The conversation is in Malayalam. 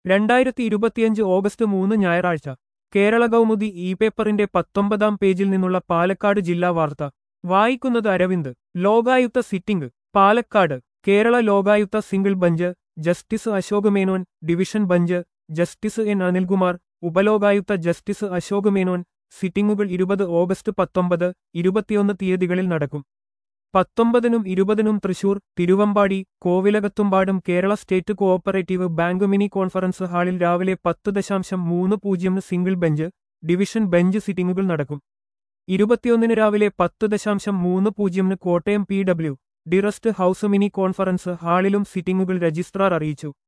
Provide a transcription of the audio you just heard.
രണ്ടായിരത്തി ഇരുപത്തിയഞ്ച് ഓഗസ്റ്റ് മൂന്ന് ഞായറാഴ്ച കേരള കൗമുദി ഇ പേപ്പറിന്റെ പത്തൊമ്പതാം പേജിൽ നിന്നുള്ള പാലക്കാട് ജില്ലാ വാർത്ത വായിക്കുന്നത് Aravind Lokayukta sitting Palakkad Kerala Lokayukta single bench justice Ashok Menon division bench justice N Anilkumar Upalokayukta justice Ashok Menon സിറ്റിംഗുകൾ ഇരുപത് ഓഗസ്റ്റ് പത്തൊമ്പത് ഇരുപത്തിയൊന്ന് തീയതികളിൽ നടക്കും പത്തൊമ്പതിനും ഇരുപതിനും തൃശൂർ തിരുവമ്പാടി കോവിലകത്തുംപാടും Kerala state cooperative bank mini conference ഹാളിൽ രാവിലെ പത്ത് ദശാംശം മൂന്ന് പൂജ്യം സിംഗിൾ ബെഞ്ച് ഡിവിഷൻ ബെഞ്ച് സിറ്റിംഗുകൾ നടക്കും ഇരുപത്തിയൊന്നിന് രാവിലെ പത്ത് ദശാംശം മൂന്ന് പൂജ്യമിന് Kottayam P W D rest house mini conference ഹാളിലും സിറ്റിംഗുകൾ രജിസ്ട്രാർ അറിയിച്ചു